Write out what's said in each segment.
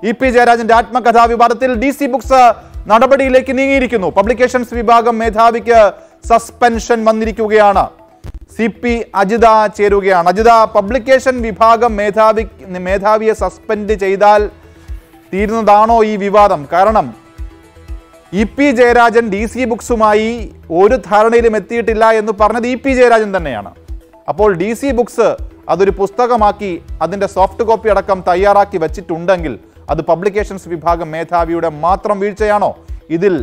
E P ജയരാജന്റെ ആത്മകഥാ വിവാദത്തിൽ D C books നടപടിയിലേക്ക് നീങ്ങിയിരിക്കുന്നു പബ്ലിക്കേഷൻസ് വിഭാഗം മേധാവിക്ക് സസ്പെൻഷൻ വന്നിരിക്കുകയാണ് സി പി അജിത ചേരുകയാണ് അജിത പബ്ലിക്കേഷൻ വിഭാഗം മേധാവി മേധാവിയെ സസ്പെൻഡ് ചെയ്താൽ തീരുന്നതാണോ ഈ വിവാദം കാരണം E P Jayarajan D C ബുക്സുമായി ഒരു ധാരണയിലും എത്തിയിട്ടില്ല എന്ന് പറഞ്ഞത് ഇ പി ജയരാജൻ തന്നെയാണ് അപ്പോൾ ഡി സി ബുക്സ് അതൊരു പുസ്തകമാക്കി അതിൻ്റെ സോഫ്റ്റ് കോപ്പി അടക്കം തയ്യാറാക്കി വെച്ചിട്ടുണ്ടെങ്കിൽ അത് പബ്ലിക്കേഷൻസ് വിഭാഗം മേധാവിയുടെ മാത്രം വീഴ്ചയാണോ ഇതിൽ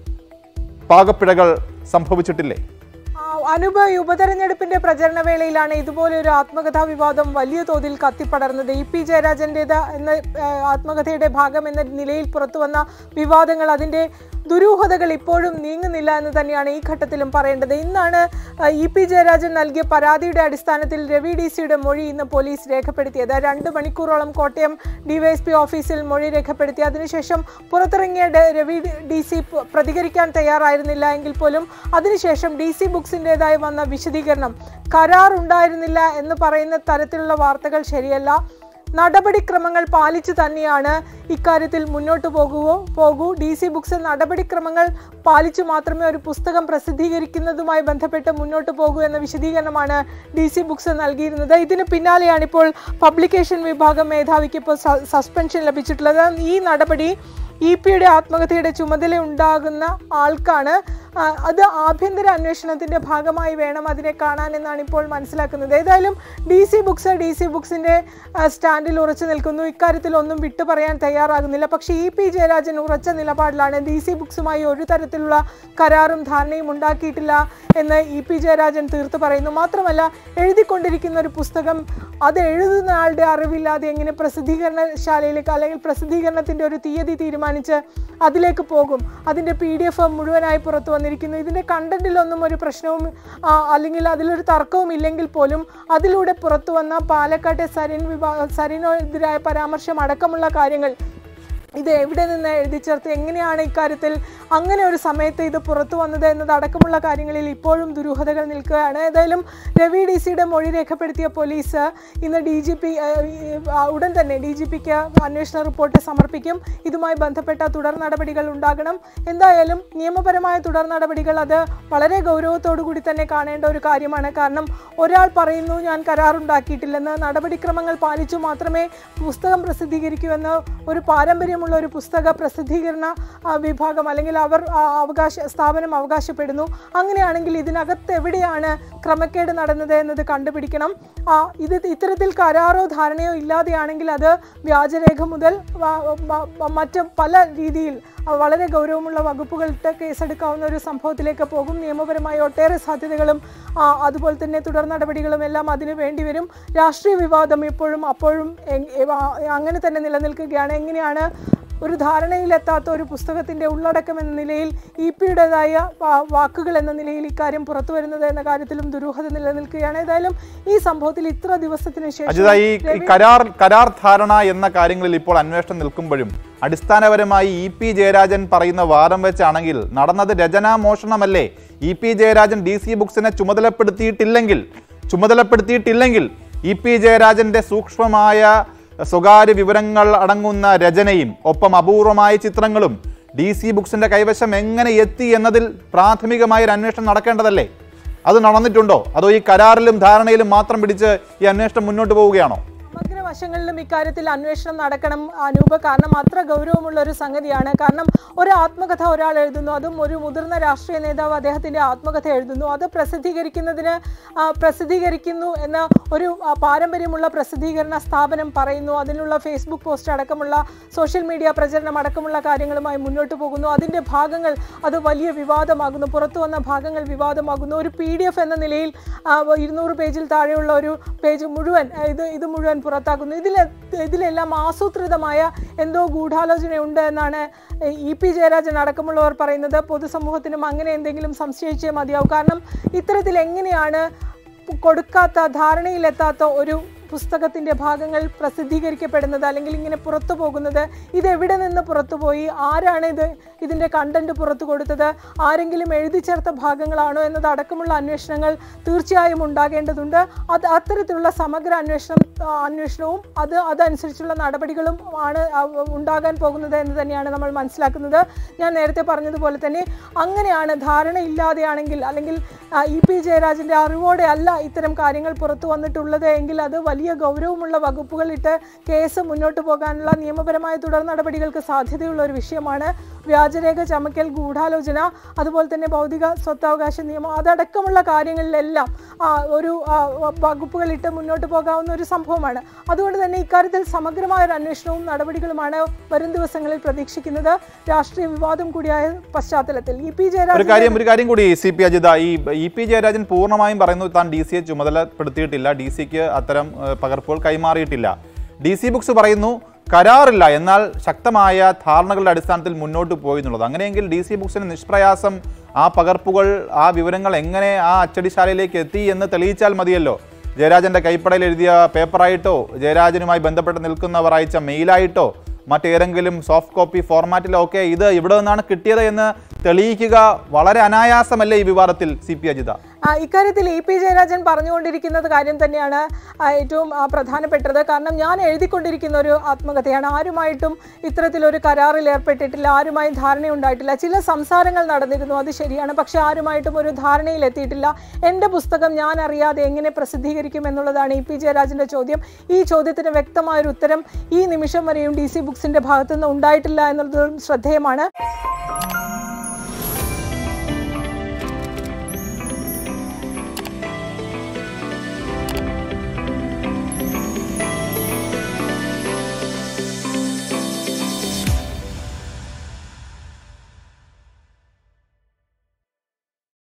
പാകപ്പിഴകൾ സംഭവിച്ചിട്ടില്ലേ ആ, അനൂപ് ഈ ഉപതെരഞ്ഞെടുപ്പിന്റെ പ്രചരണ വേളയിലാണ് ഇതുപോലൊരു ആത്മകഥാ വിവാദം വലിയ തോതിൽ കത്തിപ്പടർന്നത് ഇ പി ജയരാജന്റേത് എന്ന ആ, ആത്മകഥയുടെ ഭാഗം എന്ന നിലയിൽ പുറത്തു വന്ന വിവാദങ്ങൾ അതിന്റെ ദുരൂഹതകൾ ഇപ്പോഴും നീങ്ങുന്നില്ല എന്ന് തന്നെയാണ് ഈ ഘട്ടത്തിലും പറയേണ്ടത് ഇന്നാണ് ആ, ഇ പി ജയരാജൻ നൽകിയ പരാതിയുടെ അടിസ്ഥാനത്തിൽ രവി ഡി സിയുടെ മൊഴി ഇന്ന് പോലീസ് രേഖപ്പെടുത്തിയത് രണ്ട് മണിക്കൂറോളം കോട്ടയം ഡിവൈഎസ്പി ഓഫീസിൽ മൊഴി രേഖപ്പെടുത്തി അതിനുശേഷം പുറത്തിറങ്ങിയ ഡ- രവി ഡി സി പ്രതികരിക്കാൻ തയ്യാറായിരുന്നില്ല എങ്കിൽ പോലും അതിനുശേഷം ഡി സി ബുക്സിൻ്റെതായി വന്ന വിശദീകരണം കരാർ ഉണ്ടായിരുന്നില്ല എന്ന് പറയുന്ന തരത്തിലുള്ള വാർത്തകൾ ശരിയല്ല നടപടിക്രമങ്ങൾ പാലിച്ചു തന്നെയാണ് ഇക്കാര്യത്തിൽ മുന്നോട്ട് പോകുവോ പോകൂ ഡി സി ബുക്സ് നടപടിക്രമങ്ങൾ പാലിച്ചു മാത്രമേ ഒരു പുസ്തകം പ്രസിദ്ധീകരിക്കുന്നതുമായി ബന്ധപ്പെട്ട് മുന്നോട്ട് പോകൂ എന്ന വിശദീകരണമാണ് ഡി സി ബുക്സ് നൽകിയിരുന്നത് ഇതിന് പിന്നാലെയാണ് ഇപ്പോൾ പബ്ലിക്കേഷൻ വിഭാഗം മേധാവിക്ക് ഇപ്പോൾ സ- സസ്പെൻഷൻ ലഭിച്ചിട്ടുള്ളത് ഈ നടപടി ഇ പിയുടെ ആത്മകഥയുടെ ചുമതല ഉണ്ടാകുന്ന ആൾക്കാണ് ആ, അത് ആഭ്യന്തര അന്വേഷണത്തിന്റെ ഭാഗമായി വേണം അതിനെ കാണാൻ എന്നാണ് ഇപ്പോൾ മനസ്സിലാക്കുന്നത് ഏതായാലും D C books D C ബുക്സിന്റെ ആ, സ്റ്റാൻഡിൽ ഉറച്ചു നിൽക്കുന്നു ഇക്കാര്യത്തിൽ ഒന്നും വിട്ടു പറയാൻ തയ്യാറാകുന്നില്ല പക്ഷേ ഇ പി ജയരാജൻ ഉറച്ച നിലപാടിലാണ് ഡി സി ബുക്സുമായി ഒരു തരത്തിലുള്ള കരാറും ധാരണയും ഉണ്ടാക്കിയിട്ടില്ല എന്ന് ഇ പി ജയരാജൻ തീർത്തു പറയുന്നു മാത്രമല്ല എഴുതിക്കൊണ്ടിരിക്കുന്ന ഒരു പുസ്തകം അത് എഴുതുന്ന ആളുടെ അറിവില്ലാതെ എങ്ങനെ പ്രസിദ്ധീകരണശാലയിലേക്ക് അല്ലെങ്കിൽ പ്രസിദ്ധീകരണത്തിന്റെ ഒരു തീയതി തീരുമാനിച്ച് അതിലേക്ക് പോകും അതിന്റെ പി ഡി എഫ് മുഴുവനായി പുറത്തു വന്നിരിക്കുന്നു ഇതിന്റെ കണ്ടന്റിലൊന്നും ഒരു പ്രശ്നവും ആ, അല്ലെങ്കിൽ അതിലൊരു തർക്കവും ഇല്ലെങ്കിൽ പോലും അതിലൂടെ പുറത്തു വന്ന പാലക്കാട്ടെ സരിൻ വിഭാ സരിനെതിരായ പരാമർശം അടക്കമുള്ള കാര്യങ്ങൾ ഇത് എവിടെ നിന്ന് എഴുതി ചേർത്ത് എങ്ങനെയാണ് ഇക്കാര്യത്തിൽ അങ്ങനെ ഒരു സമയത്ത് ഇത് പുറത്തു വന്നത് എന്നതടക്കമുള്ള കാര്യങ്ങളിൽ ഇപ്പോഴും ദുരൂഹതകൾ നിൽക്കുകയാണ് ഏതായാലും രവി ഡി സിയുടെ മൊഴി രേഖപ്പെടുത്തിയ പോലീസ് ഇന്ന് ഡി ജി പി ഉടൻ തന്നെ ഡി ജി പിക്ക് അന്വേഷണ റിപ്പോർട്ട് സമർപ്പിക്കും ഇതുമായി ബന്ധപ്പെട്ട തുടർ നടപടികൾ ഉണ്ടാകണം എന്തായാലും നിയമപരമായ തുടർ നടപടികൾ അത് വളരെ ഗൗരവത്തോടു കൂടി തന്നെ കാണേണ്ട ഒരു കാര്യമാണ് കാരണം ഒരാൾ പറയുന്നു ഞാൻ കരാറുണ്ടാക്കിയിട്ടില്ലെന്ന് നടപടിക്രമങ്ങൾ പാലിച്ചു മാത്രമേ പുസ്തകം പ്രസിദ്ധീകരിക്കൂ എന്ന് ഒരു പാരമ്പര്യമുള്ള ഒരു പുസ്തക പ്രസിദ്ധീകരണ ആ, വിഭാഗം അല്ലെങ്കിൽ അവർ ആ, അവകാശ സ്ഥാപനം അവകാശപ്പെടുന്നു അങ്ങനെയാണെങ്കിൽ ഇതിനകത്ത് എവിടെയാണ് ക്രമക്കേട് നടന്നത് എന്നത് കണ്ടുപിടിക്കണം ആ, ഇത് ഇത്തരത്തിൽ കരാറോ ധാരണയോ ഇല്ലാതെയാണെങ്കിൽ അത് വ്യാജരേഖ മുതൽ വ- മ- മ- മറ്റ് പല രീതിയിൽ ആ, വളരെ ഗൗരവമുള്ള വകുപ്പുകളിട്ട് കേസെടുക്കാവുന്ന ഒരു സംഭവത്തിലേക്ക് പോകും നിയമപരമായ ഒട്ടേറെ സാധ്യതകളും ആ, അതുപോലെ തന്നെ തുടർ നടപടികളും എല്ലാം അതിന് വേണ്ടിവരും രാഷ്ട്രീയ വിവാദം ഇപ്പോഴും അപ്പോഴും എങ്- എ- ആ, അങ്ങനെ തന്നെ നിലനിൽക്കുകയാണ് എങ്ങനെയാണ് ഒരു ധാരണയിലെത്താത്ത ഒരു പുസ്തകത്തിന്റെ ഉള്ളടക്കം എന്ന നിലയിൽ ഇ പിയുടേതായ വാക്കുകൾ എന്ന നിലയിൽ ഇക്കാര്യം പുറത്തു വരുന്നത് എന്ന കാര്യത്തിലും ദുരൂഹത നിലനിൽക്കുകയാണ് ഏതായാലും ഈ സംഭവത്തിൽ ഇത്ര ദിവസത്തിന് അജിത ഈ ശേഷം ഈ കരാർ കരാർ ധാരണ എന്ന കാര്യങ്ങളിൽ ഇപ്പോൾ അന്വേഷണം നിൽക്കുമ്പോഴും അടിസ്ഥാനപരമായി ഇ പി ജയരാജൻ പറയുന്ന വാദം വെച്ചാണെങ്കിൽ നടന്നത് രചനാമോഷണമല്ലേ E P Jayarajan D C ബുക്സിനെ ചുമതലപ്പെടുത്തിയിട്ടില്ലെങ്കിൽ ചുമതലപ്പെടുത്തിയിട്ടില്ലെങ്കിൽ ഇ പി ജയരാജന്റെ സൂക്ഷ്മമായ സ്വകാര്യ വിവരങ്ങൾ അടങ്ങുന്ന രചനയും ഒപ്പം അപൂർവമായ ചിത്രങ്ങളും ഡി സി ബുക്സിന്റെ കൈവശം എങ്ങനെ എത്തി എന്നതിൽ പ്രാഥമികമായ ഒരു അന്വേഷണം നടക്കേണ്ടതല്ലേ അത് നടന്നിട്ടുണ്ടോ അതോ ഈ കരാറിലും ധാരണയിലും മാത്രം പിടിച്ച് ഈ അന്വേഷണം മുന്നോട്ട് പോവുകയാണോ സമഗ്ര വശങ്ങളിലും ഇക്കാര്യത്തിൽ അന്വേഷണം നടക്കണം അനൂപ് കാരണം അത്ര ഗൗരവമുള്ള ഒരു സംഗതിയാണ് കാരണം ഒരു ആത്മകഥ ഒരാൾ എഴുതുന്നു അതും ഒരു മുതിർന്ന രാഷ്ട്രീയ നേതാവ് അദ്ദേഹത്തിന്റെ ആത്മകഥ എഴുതുന്നു അത് പ്രസിദ്ധീകരിക്കുന്നതിന് ആ, പ്രസിദ്ധീകരിക്കുന്നു എന്ന ഒരു ആ, പാരമ്പര്യമുള്ള പ്രസിദ്ധീകരണ സ്ഥാപനം പറയുന്നു അതിനുള്ള ഫേസ്ബുക്ക് പോസ്റ്റ് അടക്കമുള്ള സോഷ്യൽ മീഡിയ പ്രചരണം അടക്കമുള്ള കാര്യങ്ങളുമായി മുന്നോട്ട് പോകുന്നു അതിന്റെ ഭാഗങ്ങൾ അത് വലിയ വിവാദമാകുന്നു പുറത്തു വന്ന ഭാഗങ്ങൾ വിവാദമാകുന്നു ഒരു പി ഡി എഫ് എന്ന നിലയിൽ ആ, ഇരുന്നൂറ് പേജിൽ താഴെയുള്ള ഒരു പേജ് മുഴുവൻ ആ, ഇത് ഇത് മുഴുവൻ പുറത്താക്കുന്നു ഇതിൽ ഇതിലെല്ലാം ആസൂത്രിതമായ എന്തോ ഗൂഢാലോചനയുണ്ട് എന്നാണ് ഇ പി ജയരാജൻ അടക്കമുള്ളവർ പറയുന്നത് പൊതുസമൂഹത്തിനും അങ്ങനെ എന്തെങ്കിലും സംശയിച്ചേ മതിയാവും കാരണം ഇത്തരത്തിൽ എങ്ങനെയാണ് കൊടുക്കാത്ത ധാരണയിലെത്താത്ത ഒരു പുസ്തകത്തിന്റെ ഭാഗങ്ങൾ പ്രസിദ്ധീകരിക്കപ്പെടുന്നത് അല്ലെങ്കിൽ ഇങ്ങനെ പുറത്തു പോകുന്നത് ഇത് എവിടെ നിന്ന് പുറത്തുപോയി ആരാണ് ഇത് ഇതിന്റെ കണ്ടന്റ് പുറത്തു കൊടുത്തത് ആരെങ്കിലും എഴുതി ചേർത്ത ഭാഗങ്ങളാണോ എന്നതടക്കമുള്ള അന്വേഷണങ്ങൾ തീർച്ചയായും ഉണ്ടാകേണ്ടതുണ്ട് അത് അത്തരത്തിലുള്ള സമഗ്ര അന്വേഷണം ആ, അന്വേഷണവും അത് അതനുസരിച്ചുള്ള നടപടികളും ആണ് ആ, ഉണ്ടാകാൻ പോകുന്നത് എന്ന് തന്നെയാണ് നമ്മൾ മനസ്സിലാക്കുന്നത് ഞാൻ നേരത്തെ പറഞ്ഞതുപോലെ തന്നെ അങ്ങനെയാണ് ധാരണയില്ലാതെയാണെങ്കിൽ അല്ലെങ്കിൽ ആ, ഇ പി ജയരാജന്റെ അറിവോടെ അല്ല ഇത്തരം കാര്യങ്ങൾ പുറത്തു വന്നിട്ടുള്ളത് എങ്കിൽ അത് വലിയ ഗൗരവമുള്ള വകുപ്പുകളിട്ട് കേസ് മുന്നോട്ട് പോകാനുള്ള നിയമപരമായ തുടർ നടപടികൾക്ക് സാധ്യതയുള്ള ഒരു വിഷയമാണ് വ്യാജരേഖ ചമക്കൽ ഗൂഢാലോചന അതുപോലെ തന്നെ ഭൗതിക സ്വത്തവകാശ നിയമം അതടക്കമുള്ള കാര്യങ്ങളിലെല്ലാം ആ, ഒരു ആ, വകുപ്പുകളിട്ട് മുന്നോട്ട് പോകാവുന്ന ഒരു സംഭവമാണ് അതുകൊണ്ട് തന്നെ ഇക്കാര്യത്തിൽ സമഗ്രമായ ഒരു അന്വേഷണവും നടപടികളുമാണ് വരും ദിവസങ്ങളിൽ പ്രതീക്ഷിക്കുന്നത് രാഷ്ട്രീയ വിവാദം കൂടിയായ പശ്ചാത്തലത്തിൽ ഇ പി ഒരു ജയരാജൻ കാര്യം ഒരു കാര്യം കൂടി സി പി അജിത ഈ ഇ പി ജയരാജൻ പൂർണ്ണമായും പറയുന്നു താൻ ഡി സിയെ ചുമതലപ്പെടുത്തിയിട്ടില്ല ഡി സിക്ക് അത്തരം ഏഹ്, പകർപ്പുകൾ കൈമാറിയിട്ടില്ല ഡി സി ബുക്സ് പറയുന്നു കരാറില്ല എന്നാൽ ശക്തമായ ധാരണകളുടെ അടിസ്ഥാനത്തിൽ മുന്നോട്ട് പോയി എന്നുള്ളത് അങ്ങനെയെങ്കിൽ ഡി സി ബുക്സിന് നിഷ്പ്രയാസം ആ പകർപ്പുകൾ ആ വിവരങ്ങൾ എങ്ങനെ ആ അച്ചടിശാലയിലേക്ക് എത്തി എന്ന് തെളിയിച്ചാൽ മതിയല്ലോ ജയരാജന്റെ കൈപ്പടയിൽ എഴുതിയ പേപ്പറായിട്ടോ ജയരാജനുമായി ബന്ധപ്പെട്ട് നിൽക്കുന്നവർ അയച്ച മെയിലായിട്ടോ മറ്റേതെങ്കിലും സോഫ്റ്റ് കോപ്പി ഫോർമാറ്റിലോ ഒക്കെ ഇത് ഇവിടെ നിന്നാണ് കിട്ടിയത് എന്ന് തെളിയിക്കുക വളരെ അനായാസമല്ലേ ഈ വിവാദത്തിൽ സി പി അജിത ആ, ഇക്കാര്യത്തിൽ ഇ പി ജയരാജൻ പറഞ്ഞുകൊണ്ടിരിക്കുന്നത് കാര്യം തന്നെയാണ് ആ, ഏറ്റവും ആ, പ്രധാനപ്പെട്ടത് കാരണം ഞാൻ എഴുതിക്കൊണ്ടിരിക്കുന്ന ഒരു ആത്മകഥയാണ് ആരുമായിട്ടും ഇത്തരത്തിലൊരു കരാറിൽ ഏർപ്പെട്ടിട്ടില്ല ആരുമായും ധാരണയുണ്ടായിട്ടില്ല ചില സംസാരങ്ങൾ നടന്നിരുന്നു അത് ശരിയാണ് പക്ഷെ ആരുമായിട്ടും ഒരു ധാരണയിൽ എത്തിയിട്ടില്ല എൻ്റെ പുസ്തകം ഞാൻ അറിയാതെ എങ്ങനെ പ്രസിദ്ധീകരിക്കും എന്നുള്ളതാണ് ഇ പി ജയരാജൻ്റെ ചോദ്യം ഈ ചോദ്യത്തിന് വ്യക്തമായൊരു ഉത്തരം ഈ നിമിഷം വരെയും ഡി സി ബുക്സിൻ്റെ ഭാഗത്തുനിന്ന് ഉണ്ടായിട്ടില്ല എന്നുള്ളതും ശ്രദ്ധേയമാണ്